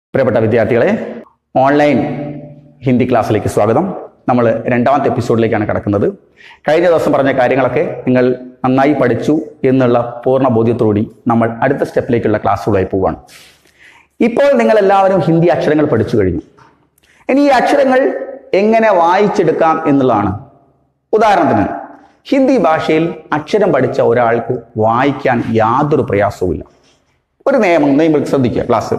പ്രിയപ്പെട്ട വിദ്യാർത്ഥികളെ ഓൺലൈൻ ഹിന്ദി ക്ലാസ്സിലേക്ക് സ്വാഗതം നമ്മൾ രണ്ടാമത്തെ എപ്പിസോഡിലേക്കാണ് കിടക്കുന്നത് കഴിഞ്ഞ ദിവസം പറഞ്ഞ കാര്യങ്ങളൊക്കെ നിങ്ങൾ നന്നായി പഠിച്ചു എന്നുള്ള പൂർണ്ണ ബോധ്യത്തോടുകൂടി നമ്മൾ അടുത്ത സ്റ്റെപ്പിലേക്കുള്ള ക്ലാസ്സുകളായി പോവുകയാണ് ഇപ്പോൾ നിങ്ങൾ എല്ലാവരും ഹിന്ദി അക്ഷരങ്ങൾ പഠിച്ചു കഴിഞ്ഞു ഇനി ഈ അക്ഷരങ്ങൾ എങ്ങനെ വായിച്ചെടുക്കാം എന്നുള്ളതാണ് ഉദാഹരണത്തിന് ഹിന്ദി ഭാഷയിൽ അക്ഷരം പഠിച്ച ഒരാൾക്ക് വായിക്കാൻ യാതൊരു പ്രയാസവുമില്ല ഒരു നിയമം നിങ്ങൾ ശ്രദ്ധിക്കുക ക്ലാസ്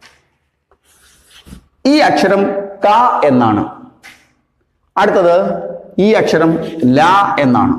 ഈ അക്ഷരം ക എന്നാണ് അടുത്തത് ഈ അക്ഷരം ല എന്നാണ്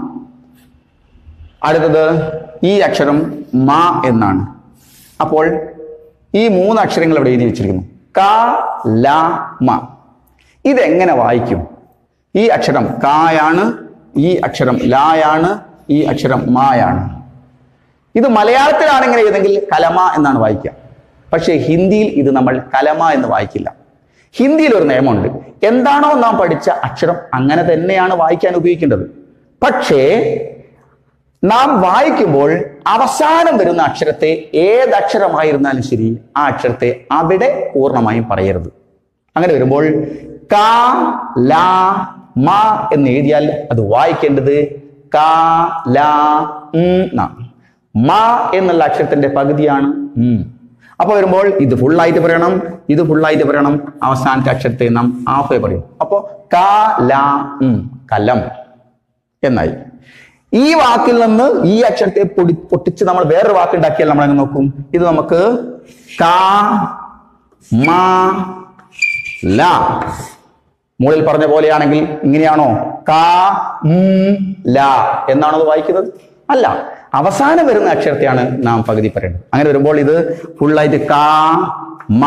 അടുത്തത് ഈ അക്ഷരം മ എന്നാണ് അപ്പോൾ ഈ മൂന്ന് അക്ഷരങ്ങൾ ഇവിടെ എഴുതി വെച്ചിരിക്കുന്നു ക ല മ ഇതെങ്ങനെ വായിക്കും ഈ അക്ഷരം കായാണ് ഈ അക്ഷരം ലായാണ് ഈ അക്ഷരം മായാണ് ഇത് മലയാളത്തിലാണ് ഇങ്ങനെ എഴുതെങ്കിൽ കലമ എന്നാണ് വായിക്കുക പക്ഷേ ഹിന്ദിയിൽ ഇത് നമ്മൾ കലമ എന്ന് വായിക്കില്ല ഹിന്ദിയിൽ ഒരു നിയമമുണ്ട് എന്താണോ നാം പഠിച്ച അക്ഷരം അങ്ങനെ തന്നെയാണ് വായിക്കാൻ ഉപയോഗിക്കേണ്ടത് പക്ഷേ നാം വായിക്കുമ്പോൾ അവസാനം വരുന്ന അക്ഷരത്തെ ഏത് അക്ഷരമായിരുന്നാലും ശരി ആ അക്ഷരത്തെ അവിടെ പൂർണ്ണമായും പറയരുത് അങ്ങനെ വരുമ്പോൾ ക ല മ എന്ന് എഴുതിയാൽ അത് വായിക്കേണ്ടത് ക ല ഉം എന്നാണ് മ എന്നുള്ള അക്ഷരത്തിന്റെ പകുതിയാണ് ഉം അപ്പൊ വരുമ്പോൾ ഇത് ഫുള്ളായിട്ട് പറയണം ഇത് ഫുള്ളായിട്ട് പറയണം അവസാനത്തെ അക്ഷരത്തെ നാം ഹാഫേ പറയും അപ്പോ ക ല ഉം കലം എന്നായി ഈ വാക്കിൽ നിന്ന് ഈ അക്ഷരത്തെ പൊടി പൊട്ടിച്ച് നമ്മൾ വേറൊരു വാക്ക് ഉണ്ടാക്കിയാൽ നമ്മൾ എങ്ങനെ നോക്കും ഇത് നമുക്ക് ക മ ല മുകളിൽ പറഞ്ഞ പോലെയാണെങ്കിൽ ഇങ്ങനെയാണോ ക ഉം, ല എന്നാണോ അത് വായിക്കുന്നത് അല്ല അവസാനം വരുന്ന അക്ഷരത്തെയാണ് നാം പകുതി പറയേണ്ടത് അങ്ങനെ വരുമ്പോൾ ഇത് ഫുള്ളായിട്ട് ക മ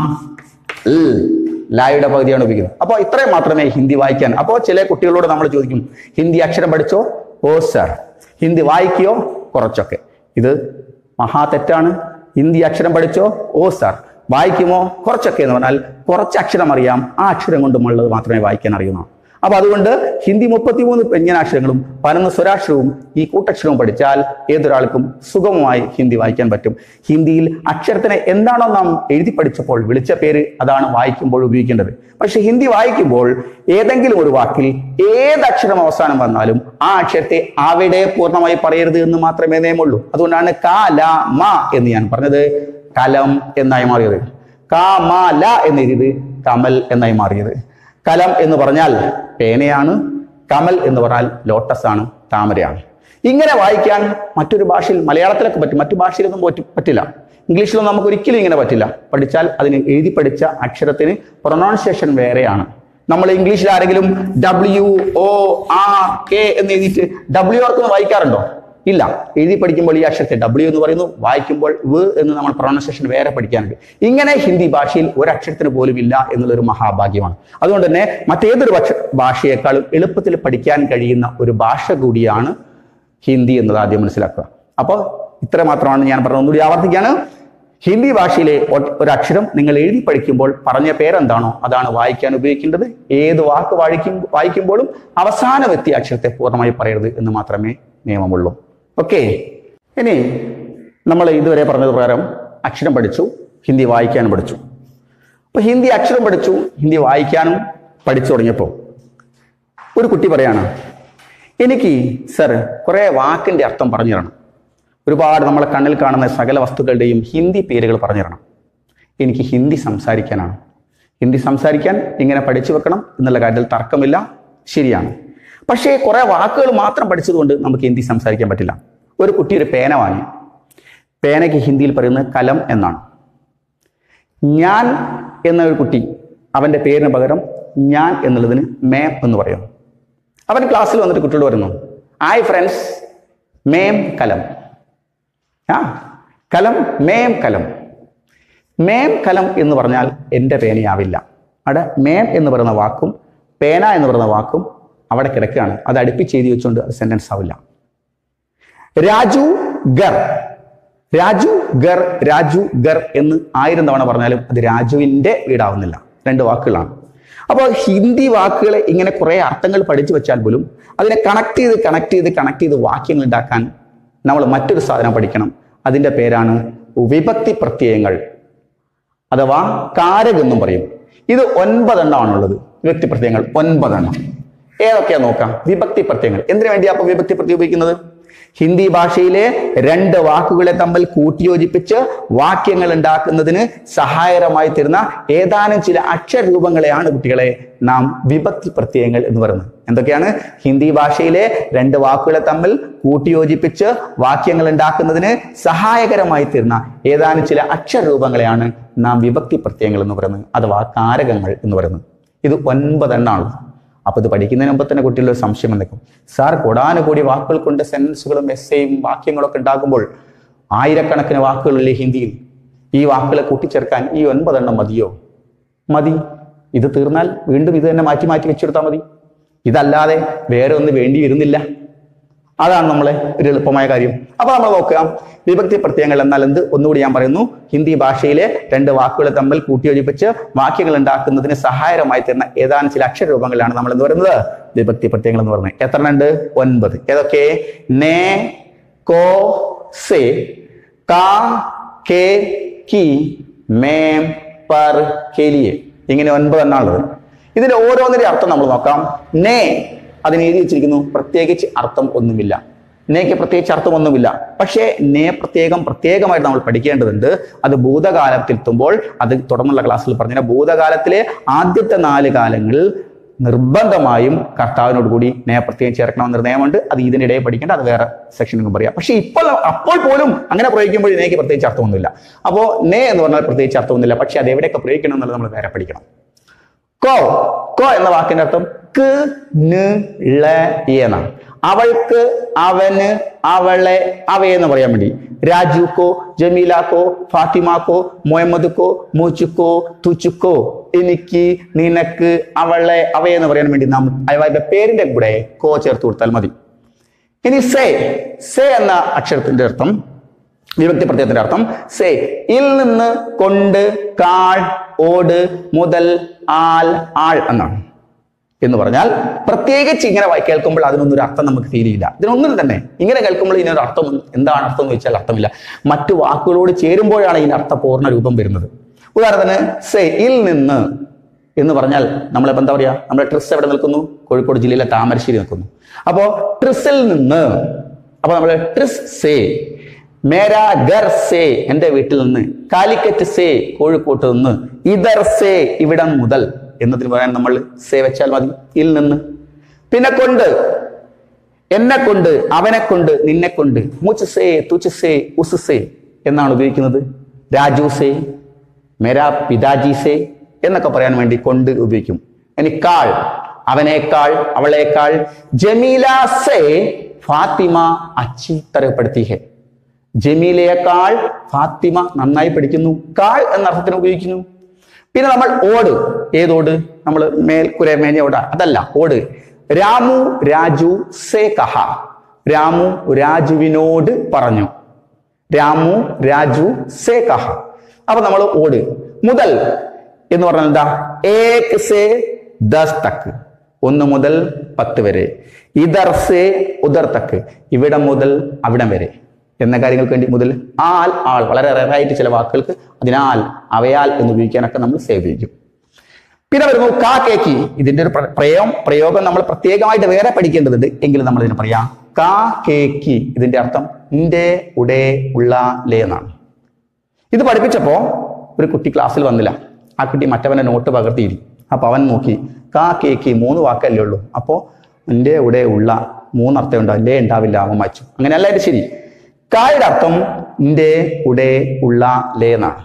ൽ ലായുടെ പകുതിയാണ് ഉപയോഗിക്കുന്നത് അപ്പോൾ ഇത്രയും മാത്രമേ ഹിന്ദി വായിക്കാൻ അപ്പോൾ ചില കുട്ടികളോട് നമ്മൾ ചോദിക്കും ഹിന്ദി അക്ഷരം പഠിച്ചോ ഓ സർ ഹിന്ദി വായിക്കോ കുറച്ചൊക്കെ ഇത് മഹാ തെറ്റാണ് ഹിന്ദി അക്ഷരം പഠിച്ചോ ഓ സർ വായിക്കുമോ കുറച്ചൊക്കെ എന്ന് പറഞ്ഞാൽ കുറച്ച് അക്ഷരം അറിയാം ആ അക്ഷരം കൊണ്ട് നമ്മളുള്ളത് മാത്രമേ വായിക്കാൻ അറിയുന്നതാണ് അപ്പൊ അതുകൊണ്ട് ഹിന്ദി മുപ്പത്തിമൂന്ന് വ്യഞ്ജനാക്ഷരങ്ങളും പതിനൊന്ന് സ്വരാക്ഷരവും ഈ കൂട്ടക്ഷരവും പഠിച്ചാൽ ഏതൊരാൾക്കും സുഗമമായി ഹിന്ദി വായിക്കാൻ പറ്റും ഹിന്ദിയിൽ അക്ഷരത്തിനെ എന്താണോ നാം എഴുതി പഠിച്ചപ്പോൾ വിളിച്ച പേര് അതാണ് വായിക്കുമ്പോൾ ഉപയോഗിക്കേണ്ടത് പക്ഷെ ഹിന്ദി വായിക്കുമ്പോൾ ഏതെങ്കിലും ഒരു വാക്കിൽ ഏത് അക്ഷരം അവസാനം വന്നാലും ആ അക്ഷരത്തെ അവിടെ പൂർണ്ണമായി പറയരുത് എന്ന് മാത്രമേ നിയമമുള്ളൂ അതുകൊണ്ടാണ് ക ല മ എന്ന് ഞാൻ പറഞ്ഞത് കലം എന്നായി മാറിയത് ക മ ല എന്ന് എഴുതിയത് കമൽ എന്നായി മാറിയത് കലം എന്ന് പറഞ്ഞാൽ പേനയാണ് കമൽ എന്ന് പറഞ്ഞാൽ ലോട്ടസ് ആണ് താമരയാണ് ഇങ്ങനെ വായിക്കാൻ മറ്റൊരു ഭാഷയിൽ മലയാളത്തിലൊക്കെ പറ്റും മറ്റു ഭാഷയിലൊന്നും പറ്റി- പറ്റില്ല ഇംഗ്ലീഷിലൊന്നും നമുക്ക് ഒരിക്കലും ഇങ്ങനെ പറ്റില്ല പഠിച്ചാൽ അതിന് എഴുതി പഠിച്ച അക്ഷരത്തിന് പ്രൊനൗൺസിയേഷൻ വേറെയാണ് നമ്മൾ ഇംഗ്ലീഷിൽ ആരെങ്കിലും ഡബ്ല്യു ഒ ആർ കെ എന്ന് എഴുതിയിട്ട് ഡബ്ല്യു ആർക്കൊന്ന് വായിക്കാറുണ്ടോ ഇല്ല എഴുതി പഠിക്കുമ്പോൾ ഈ അക്ഷരത്തെ ഡബ്ല്യു എന്ന് പറയുന്നു വായിക്കുമ്പോൾ വ് എന്ന് നമ്മൾ പ്രൊണൗൺസിയേഷൻ വേറെ പഠിക്കാനുണ്ട് ഇങ്ങനെ ഹിന്ദി ഭാഷയിൽ ഒരു അക്ഷരത്തിന് പോലും ഇല്ല എന്നുള്ളൊരു മഹാഭാഗ്യമാണ് അതുകൊണ്ട് തന്നെ മറ്റേതൊരു പക്ഷ- ഭാഷയേക്കാളും എളുപ്പത്തിൽ പഠിക്കാൻ കഴിയുന്ന ഒരു ഭാഷ കൂടിയാണ് ഹിന്ദി എന്നത് ആദ്യം മനസ്സിലാക്കുക അപ്പോൾ ഇത്ര മാത്രമാണ് ഞാൻ പറഞ്ഞത് ഒന്നുകൂടി ആവർത്തിക്കാണ് ഹിന്ദി ഭാഷയിലെ ഒ- ഒരു അക്ഷരം നിങ്ങൾ എഴുതി പഠിക്കുമ്പോൾ പറഞ്ഞ പേരെന്താണോ അതാണ് വായിക്കാൻ ഉപയോഗിക്കേണ്ടത് ഏത് വാക്ക് വായിക്കും വായിക്കുമ്പോഴും അവസാനം എത്തിയ അക്ഷരത്തെ പൂർണ്ണമായി പറയരുത് എന്ന് മാത്രമേ നിയമമുള്ളൂ ഓക്കെ ഇനി നമ്മൾ ഇതുവരെ പറഞ്ഞത് പ്രകാരം അക്ഷരം പഠിച്ചു ഹിന്ദി വായിക്കാനും പഠിച്ചു അപ്പൊ ഹിന്ദി അക്ഷരം പഠിച്ചു ഹിന്ദി വായിക്കാനും പഠിച്ചു തുടങ്ങിയപ്പോൾ ഒരു കുട്ടി പറയാണ് എനിക്ക് സർ കുറെ വാക്കിന്റെ അർത്ഥം പറഞ്ഞു തരണം ഒരുപാട് നമ്മളെ കണ്ണിൽ കാണുന്ന സകല വസ്തുക്കളുടെയും ഹിന്ദി പേരുകൾ പറഞ്ഞു തരണം എനിക്ക് ഹിന്ദി സംസാരിക്കാനാണ് ഹിന്ദി സംസാരിക്കാൻ ഇങ്ങനെ പഠിച്ചു വെക്കണം എന്നുള്ള കാര്യത്തിൽ തർക്കമില്ല ശരിയാണ് പക്ഷേ കുറെ വാക്കുകൾ മാത്രം പഠിച്ചതുകൊണ്ട് നമുക്ക് ഹിന്ദി സംസാരിക്കാൻ പറ്റില്ല ഒരു കുട്ടി ഒരു പേന വാങ്ങി പേനയ്ക്ക് ഹിന്ദിയിൽ പറയുന്നത് കലം എന്നാണ് ഞാൻ എന്ന ഒരു കുട്ടി അവന്റെ പേരിന് പകരം ഞാൻ എന്നുള്ളതിന് മേം എന്ന് പറയുന്നു അവൻ ക്ലാസ്സിൽ വന്നിട്ട് കുട്ടിയോട് പറയുന്നു ഹായ് ഫ്രണ്ട്സ് മേം കലം ആ കലം മേം കലം മേം കലം എന്ന് പറഞ്ഞാൽ എൻ്റെ പേനയാവില്ല അവിടെ മേം എന്ന് പറയുന്ന വാക്കും പേന എന്ന് പറയുന്ന വാക്കും അവിടെ കിടക്കുകയാണ് അത് അടുപ്പിച്ച് എഴുതി വെച്ചുകൊണ്ട് അത് സെന്റൻസ് ആവില്ല രാജു ഗർ രാജു ഗർ രാജു ഗർ എന്ന് ആയിരം തവണ പറഞ്ഞാലും അത് രാജുവിന്റെ വീടാവുന്നില്ല രണ്ട് വാക്കുകളാണ് അപ്പോൾ ഹിന്ദി വാക്കുകളെ ഇങ്ങനെ കുറെ അർത്ഥങ്ങൾ പഠിച്ചു വെച്ചാൽ പോലും അതിനെ കണക്ട് ചെയ്ത് കണക്ട് ചെയ്ത് കണക്ട് ചെയ്ത് വാക്യങ്ങൾ ഉണ്ടാക്കാൻ നമ്മൾ മറ്റൊരു സാധനം പഠിക്കണം അതിന്റെ പേരാണ് വിഭക്തി പ്രത്യയങ്ങൾ അഥവാ കാരക് എന്നും പറയും ഇത് ഒൻപതെണ്ണമാണുള്ളത് വിഭക്തി പ്രത്യയങ്ങൾ ഒൻപതെണ്ണം ഏതൊക്കെയാ നോക്കാം വിഭക്തി പ്രത്യയങ്ങൾ എന്തിനു വേണ്ടിയാ അപ്പൊ വിഭക്തി പ്രത്യയം ഉപയോഗിക്കുന്നത് ഹിന്ദി ഭാഷയിലെ രണ്ട് വാക്കുകളെ തമ്മിൽ കൂട്ടിയോജിപ്പിച്ച് വാക്യങ്ങൾ ഉണ്ടാക്കുന്നതിന് സഹായകരമായി തരുന്ന ഏതാനും ചില അക്ഷരരൂപങ്ങളെയാണ് കുട്ടികളെ നാം വിഭക്തി പ്രത്യയങ്ങൾ എന്ന് പറയുന്നത് എന്തൊക്കെയാണ് ഹിന്ദി ഭാഷയിലെ രണ്ട് വാക്കുകളെ തമ്മിൽ കൂട്ടിയോജിപ്പിച്ച് വാക്യങ്ങൾ ഉണ്ടാക്കുന്നതിന് സഹായകരമായി തരുന്ന ഏതാനും ചില അക്ഷരരൂപങ്ങളെയാണ് നാം വിഭക്തി പ്രത്യയങ്ങൾ എന്ന് പറയുന്നത് അഥവാ കാരകങ്ങൾ എന്ന് പറയുന്നത് ഇത് ഒൻപതെണ്ണാണ് അപ്പൊ ഇത് പഠിക്കുന്നതിന് മുമ്പ് തന്നെ കുട്ടികളുടെ ഒരു സംശയം വന്നേക്കും സാർ കൊടാനുകൂടി വാക്കുകൾ കൊണ്ട് സെൻസുകളും എസ്സയും വാക്യങ്ങളൊക്കെ ഉണ്ടാക്കുമ്പോൾ ആയിരക്കണക്കിന് വാക്കുകളില്ലേ ഹിന്ദിയിൽ ഈ വാക്കുകളെ കൂട്ടിച്ചേർക്കാൻ ഈ ഒൻപതെണ്ണം മതിയോ മതി ഇത് തീർന്നാൽ വീണ്ടും ഇത് തന്നെ മാറ്റി മാറ്റി വെച്ചെടുത്താൽ മതി ഇതല്ലാതെ വേറെ ഒന്ന് വേണ്ടി വരുന്നില്ല അതാണ് നമ്മളെ ഒരു എളുപ്പമായ കാര്യം അപ്പൊ നമ്മൾ നോക്കുക വിഭക്തി പ്രത്യയങ്ങൾ എന്നാൽ എന്ത് ഒന്നുകൂടി ഞാൻ പറയുന്നു ഹിന്ദി ഭാഷയിലെ രണ്ട് വാക്കുകളെ തമ്മിൽ കൂട്ടിയോജിപ്പിച്ച് വാക്യങ്ങൾ ഉണ്ടാക്കുന്നതിന് സഹായകരമായി തരുന്ന ഏതാനും ചില അക്ഷരരൂപങ്ങളാണ് നമ്മൾ എന്ന് പറയുന്നത് വിഭക്തി പ്രത്യയങ്ങൾ എന്ന് പറയുന്നത് എത്ര ഉണ്ട് ഒൻപത് ഏതൊക്കെ നേ കോ സേ കാ കെ കി മേം പർ കെലിയെ ഇങ്ങനെ ഒൻപതെണ്ണാണുള്ളത് ഇതിന്റെ ഓരോന്നിന്റെ അർത്ഥം നമ്മൾ നോക്കാം നേ അതിന് എഴുതി വെച്ചിരിക്കുന്നു പ്രത്യേകിച്ച് അർത്ഥം ഒന്നുമില്ല നേക്ക് പ്രത്യേകിച്ച് അർത്ഥമൊന്നുമില്ല പക്ഷേ നേ പ്രത്യേകം പ്രത്യേകമായിട്ട് നമ്മൾ പഠിക്കേണ്ടതുണ്ട് അത് ഭൂതകാലത്തെത്തുമ്പോൾ അത് തുടർന്നുള്ള ക്ലാസ്സിൽ പറഞ്ഞ ഭൂതകാലത്തിലെ ആദ്യത്തെ നാല് കാലങ്ങളിൽ നിർബന്ധമായും കർത്താവിനോട് കൂടി നേ പ്രത്യേകം ചേർക്കണമെന്ന് നിയമമുണ്ട് അത് ഇതിനിടെ പഠിക്കേണ്ട അത് വേറെ സെക്ഷനിലും പറയാം പക്ഷെ ഇപ്പോൾ അപ്പോൾ പോലും അങ്ങനെ പ്രയോഗിക്കുമ്പോൾ നേക്ക് പ്രത്യേകിച്ച് അർത്ഥമൊന്നുമില്ല അപ്പോൾ നേ എന്ന് പറഞ്ഞാൽ പ്രത്യേകിച്ച് അർത്ഥമൊന്നുമില്ല പക്ഷെ അത് എവിടെയൊക്കെ പ്രയോഗിക്കണം എന്നുള്ളത് നമ്മൾ വേറെ പഠിക്കണം കോ കോ എന്ന വാക്കിന്റെ അർത്ഥം ക് ന് ള എന്നാണ് അവൾക്ക് അവന് അവളെ അവയെന്ന് പറയാൻ വേണ്ടി രാജുക്കോ ജമീലാക്കോ ഫാത്തിമാക്കോ മുഹമ്മദ്ക്കോ മൂച്ചുക്കോ തുച്ചുക്കോ എനിക്ക് നിനക്ക് അവളെ അവയെന്ന് പറയാൻ വേണ്ടി നാം അവരുടെ പേരിന്റെ കൂടെ കോ ചേർത്ത് കൊടുത്താൽ മതി ഇനി സേ സേ എന്ന അക്ഷരത്തിന്റെ അർത്ഥം വിഭക്തി പ്രത്യയത്തിന്റെ അർത്ഥം സേ ഇൽ നിന്ന് കൊണ്ട് കാൾ ഓട് മുതൽ ആൽ ആൾ എന്നാണ് എന്ന് പറഞ്ഞാൽ പ്രത്യേകിച്ച് ഇങ്ങനെ വായി കേൾക്കുമ്പോൾ അതിനൊന്നും ഒരു അർത്ഥം നമുക്ക് ഫീൽ ചെയ്യില്ല ഇതിനൊന്നും തന്നെ ഇങ്ങനെ കേൾക്കുമ്പോൾ ഇതിനൊരു അർത്ഥം എന്താണ് അർത്ഥം എന്ന് വെച്ചാൽ അർത്ഥമില്ല മറ്റു വാക്കുകളോട് ചേരുമ്പോഴാണ് ഇതിന്റെ അർത്ഥപൂർണ്ണ രൂപം വരുന്നത് ഉദാഹരണത്തിന് സേ ഇൽ നിന്ന് എന്ന് പറഞ്ഞാൽ നമ്മളിപ്പോ എന്താ പറയാ നമ്മുടെ ട്രിസ് എവിടെ നിൽക്കുന്നു കോഴിക്കോട് ജില്ലയിലെ താമരശ്ശേരി നിൽക്കുന്നു അപ്പോ ട്രിസിൽ നിന്ന് അപ്പൊ നമ്മൾ ട്രിസ് സേ മേരാ ഗർ സേ എന്റെ വീട്ടിൽ നിന്ന് കാലിക്കറ്റ് സേ കോഴിക്കോട്ട് നിന്ന് ഇതർ സേ ഇവിടം മുതൽ എന്നതിന് പറയാൻ നമ്മൾ സേ വെച്ചാൽ മതി ഇൽ നിന്ന് പിന്നെ കൊണ്ട് എന്നെ കൊണ്ട് അവനെ കൊണ്ട് നിന്നെ കൊണ്ട് മുച്ച് സേ തുച്ച് സേ ഉസ് സേ എന്നാണ് ഉപയോഗിക്കുന്നത് രാജു സേ മേരാ പിതാജി സേ എന്നൊക്കെ പറയാൻ വേണ്ടി കൊണ്ട് ഉപയോഗിക്കും ഇനി കാൾ അവനേക്കാൾ അവളേക്കാൾ ജമീല സേ ഫാത്തിമ അച്ചി തരപ്പെടുത്തി ഹെ ജമീലയേക്കാൾ ഫാത്തിമ നന്നായി പഠിക്കുന്നു കാൾ എന്ന അർത്ഥത്തിന് ഉപയോഗിക്കുന്നു പിന്നെ നമ്മൾ ഓട് ഏതോട് നമ്മൾ മേൽക്കുര മേഞ്ഞ ഓട അതല്ല ഓട് രാമു രാജു സേ കഹ രാമു രാജുവിനോട് പറഞ്ഞു രാമു രാജു സേ കഹ അപ്പൊ നമ്മൾ ഓട് മുതൽ എന്ന് പറഞ്ഞാൽ എന്താ ഏക് സേ ദസ് തക്ക് ഒന്ന് മുതൽ പത്ത് വരെ ഇതർ സേ ഉദർ തക്ക് ഇവിടം മുതൽ അവിടം വരെ എന്ന കാര്യങ്ങൾക്ക് വേണ്ടി മുതൽ ആൽ ആൾ വളരെ റയറായിട്ട് ചില വാക്കുകൾക്ക് അതിനാൽ അവയാൽ എന്ന് ഉപയോഗിക്കാനൊക്കെ നമ്മൾ സേവ് ഉപയോഗിക്കും പിന്നെ വരുന്നു കാ കേക്കി ഇതിന്റെ ഒരു പ്ര- പ്രയോഗം പ്രയോഗം നമ്മൾ പ്രത്യേകമായിട്ട് വേറെ പഠിക്കേണ്ടതുണ്ട് എങ്കിലും നമ്മൾ ഇതിന് പറയാം കാ കേക്കി ഇതിന്റെ അർത്ഥം ഇന്റെ ഉടേ ഉള്ള ലേ എന്നാണ് ഇത് പഠിപ്പിച്ചപ്പോ ഒരു കുട്ടി ക്ലാസ്സിൽ വന്നില്ല ആ കുട്ടി മറ്റവന്റെ നോട്ട് പകർത്തിയിരി അപ്പൊ അവൻ നോക്കി കാ കേക്ക് മൂന്ന് വാക്കല്ലേ ഉള്ളൂ അപ്പോ എൻ്റെ ഇവിടെ ഉള്ള മൂന്നർത്ഥം ഉണ്ടാവും ലേ ഉണ്ടാവില്ല അവൻ വായിച്ചു അങ്ങനെയല്ല ഇത് ശരി കായുടെ അർത്ഥം എൻ്റെ ഉടെ ഉള്ള ലേ എന്നാണ്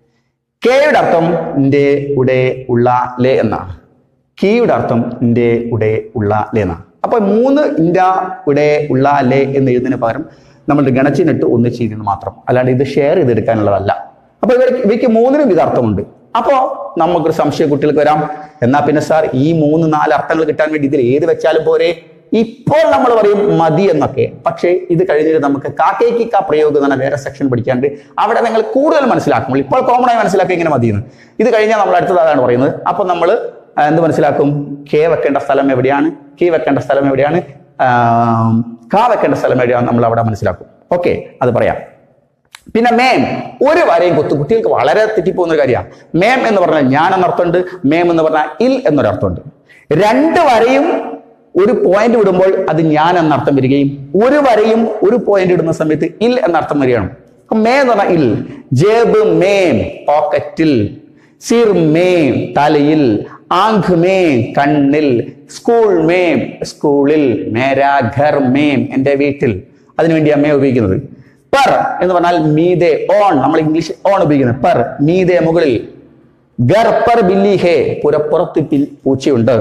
കെയുടെ അർത്ഥം എൻ്റെ ഉടെ ഉള്ള ലേ എന്നാണ് കീയുടെ അർത്ഥം എൻ്റെ ഉടെ ഉള്ള ലേ എന്നാണ് അപ്പൊ മൂന്ന് ഇൻഡ ഉടെ ഉള്ള ലേ എന്ന് എഴുതുന്നതിന് പകരം നമ്മൾ ഗണച്ചിനിട്ട് ഒന്ന് ചെയ്യുന്നത് മാത്രം അല്ലാണ്ട് ഇത് ഷെയർ ചെയ്തെടുക്കാനുള്ളതല്ല അപ്പൊ ഇവർക്ക് ഇവയ്ക്ക് മൂന്നിനും ഇത് അർത്ഥമുണ്ട് അപ്പോ നമുക്കൊരു സംശയം കുട്ടികൾക്ക് വരാം എന്നാ പിന്നെ സാർ ഈ മൂന്ന് നാല് അർത്ഥങ്ങൾ കിട്ടാൻ വേണ്ടി ഇതിൽ ഏത് വെച്ചാലും പോരെ ഇപ്പോൾ നമ്മൾ പറയും മതി എന്നൊക്കെ പക്ഷേ ഇത് കഴിഞ്ഞിട്ട് നമുക്ക് കാക്കേക്ക് കാ പ്രയോഗം എന്ന് പറഞ്ഞ വേറെ സെക്ഷൻ പഠിക്കാണ്ട് അവിടെ നിങ്ങൾ കൂടുതൽ മനസ്സിലാക്കുമ്പോൾ ഇപ്പോൾ കോമൺ ആയി മനസ്സിലാക്കുക ഇങ്ങനെ മതിയെന്ന് ഇത് കഴിഞ്ഞാൽ നമ്മൾ അടുത്തത് അതാണ് പറയുന്നത് അപ്പൊ നമ്മൾ എന്ത് മനസ്സിലാക്കും കെ വെക്കേണ്ട സ്ഥലം എവിടെയാണ് കീ വെക്കേണ്ട സ്ഥലം എവിടെയാണ് ആം, കാ വെക്കേണ്ട സ്ഥലം എവിടെയാണ് നമ്മൾ അവിടെ മനസ്സിലാക്കും ഓക്കെ അത് പറയാം പിന്നെ മേം ഒരു വരയും കൊത്തു കുട്ടികൾക്ക് വളരെ തെറ്റിപ്പോകുന്ന ഒരു കാര്യമാണ് മേം എന്ന് പറഞ്ഞാൽ ഞാൻ എന്നർത്ഥമുണ്ട് മേം എന്ന് പറഞ്ഞാൽ ഇൽ എന്നൊരർത്ഥമുണ്ട് രണ്ട് വരയും ഒരു പോയിന്റ് വിടുമ്പോൾ അത് ഞാൻ എന്നർത്ഥം വരികയും ഒരു വരയും ഒരു പോയിന്റ് ഇടുന്ന സമയത്ത് ഇൽ എന്നർത്ഥം വരികയാണ് അപ്പൊ മേ എന്ന് പറഞ്ഞാൽ ഇൽ ജേബ് മേം പോക്കറ്റിൽ സിർ മേം തലയിൽ ആങ്ക് മേം കണ്ണിൽ സ്കൂൾ മേം സ്കൂളിൽ മേരാ ഘർ മേം എൻ്റെ വീട്ടിൽ അതിനുവേണ്ടി അമ്മയെ ഉപയോഗിക്കുന്നത് പെർ എന്ന് പറഞ്ഞാൽ മീതെ ഓൺ നമ്മൾ ഇംഗ്ലീഷ് ഓൺ ഉപയോഗിക്കുന്നത് പെർ മീതെ മുകളിൽ ഗർ പർ ബില്ലി ഹേ പുരപ്പുറത്ത് പിൽ- പൂച്ചയുണ്ട്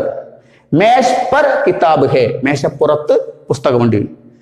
മേഷ് പർ കിതാബ് ഹേ മേശപ്പുറത്ത് പുസ്തകമുണ്ട്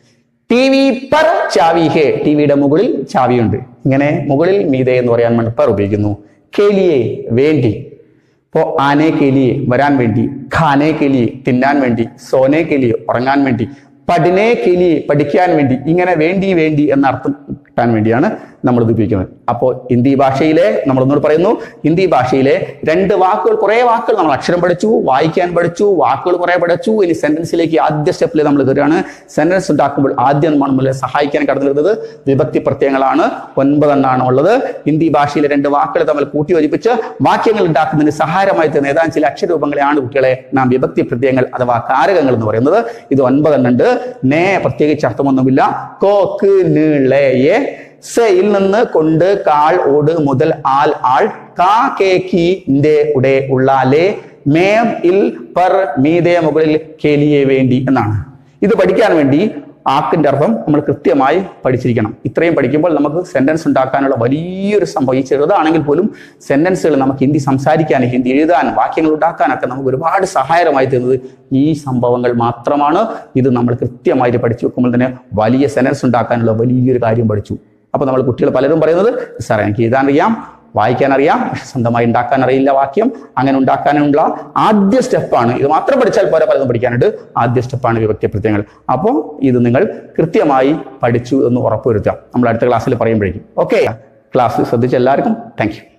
ടി വി പർ ചാവി ഹേ ടിവിയുടെ മുകളിൽ ചാവിയുണ്ട് ഇങ്ങനെ മുകളിൽ മീതെ എന്ന് പറയാൻ വേണ്ടി പർ ഉപയോഗിക്കുന്നു കേലിയെ വേണ്ടി ഇപ്പോ ആനെ കേലിയെ വരാൻ വേണ്ടി ഖാനെ കേലിയെ തിന്നാൻ വേണ്ടി സോനെ കേലിയെ ഉറങ്ങാൻ വേണ്ടി പഠിനെ കേലിയെ പഠിക്കാൻ വേണ്ടി ഇങ്ങനെ വേണ്ടി വേണ്ടി എന്ന അർത്ഥം കിട്ടാൻ വേണ്ടിയാണ് നമ്മൾ ഇത് ഉപയോഗിക്കുന്നത് അപ്പോൾ ഹിന്ദി ഭാഷയിലെ നമ്മൾ ഒന്നുകൂടി പറയുന്നു ഹിന്ദി ഭാഷയിലെ രണ്ട് വാക്കുകൾ കുറേ വാക്കുകൾ നമ്മൾ അക്ഷരം പഠിച്ചു വായിക്കാൻ പഠിച്ചു വാക്കുകൾ കുറേ പഠിച്ചു ഇനി സെന്റൻസിലേക്ക് ആദ്യ സ്റ്റെപ്പിൽ നമ്മൾ കയറുകയാണ് സെന്റൻസ് ഉണ്ടാക്കുമ്പോൾ ആദ്യം നമ്മളെ സഹായിക്കാൻ കടന്നു വരുന്നത് വിഭക്തി പ്രത്യയങ്ങളാണ് ഒൻപതെണ്ണാണ് ഉള്ളത് ഹിന്ദി ഭാഷയിലെ രണ്ട് വാക്കുകൾ തമ്മിൽ കൂട്ടി യോജിപ്പിച്ച് വാക്യങ്ങൾ ഉണ്ടാക്കുന്നതിന് സഹായമായി തീർന്ന ഏതാനും ചില അക്ഷരൂപങ്ങളെയാണ് കുട്ടികളെ നാം വിഭക്തി പ്രത്യയങ്ങൾ അഥവാ കാരകങ്ങൾ എന്ന് പറയുന്നത് ഇത് ഒൻപതെണ്ണം ഉണ്ട് നേ പ്രത്യേകിച്ച് അർത്ഥമൊന്നുമില്ല കോ ക് ന് ളേ യെ സെയിൽ നിന്ന് കൊണ്ട് കാൾ ഓട് മുതൽ ആൽ ആൾ കാ കേ കി ന്റെ ഉടെ ഉള്ളാലെ മേം ഇൽ പർ മീതെ മുകളിൽ കേലിയെ വേണ്ടി എന്നാണ് ഇത് പഠിക്കാൻ വേണ്ടി ആക്കിന്റെ അർത്ഥം നമ്മൾ കൃത്യമായി പഠിച്ചിരിക്കണം ഇത്രയും പഠിക്കുമ്പോൾ നമുക്ക് സെന്റൻസ് ഉണ്ടാക്കാനുള്ള വലിയൊരു സംഭവം ഈ ചെറുതാണെങ്കിൽ പോലും സെന്റൻസുകൾ നമുക്ക് ഹിന്ദി സംസാരിക്കാൻ ഹിന്ദി എഴുതാൻ വാക്യങ്ങൾ ഉണ്ടാക്കാനൊക്കെ നമുക്ക് ഒരുപാട് സഹായകരമായി തീർന്നത് ഈ സംഭവങ്ങൾ മാത്രമാണ് ഇത് നമ്മൾ കൃത്യമായിട്ട് പഠിച്ചു വെക്കുമ്പോൾ തന്നെ വലിയ സെന്റൻസ് ഉണ്ടാക്കാനുള്ള വലിയൊരു കാര്യം പഠിച്ചു അപ്പൊ നമ്മൾ കുട്ടികൾ പലരും പറയുന്നത് സാറേ എനിക്ക് എഴുതാൻ അറിയാം വായിക്കാൻ അറിയാം പക്ഷെ സ്വന്തമായി ഉണ്ടാക്കാൻ അറിയില്ല വാക്യം അങ്ങനെ ഉണ്ടാക്കാനുള്ള ആദ്യ സ്റ്റെപ്പാണ് ഇത് മാത്രം പഠിച്ചാൽ പോരാ പലതും പഠിക്കാനുണ്ട് ആദ്യ സ്റ്റെപ്പാണ് വിഭക്തി പ്രത്യയങ്ങൾ അപ്പോൾ ഇത് നിങ്ങൾ കൃത്യമായി പഠിച്ചു എന്ന് ഉറപ്പുവരുത്തുക നമ്മൾ അടുത്ത ക്ലാസ്സിൽ പറയുമ്പോഴേക്കും ഓക്കെ ക്ലാസ് ശ്രദ്ധിച്ച എല്ലാവർക്കും താങ്ക് യു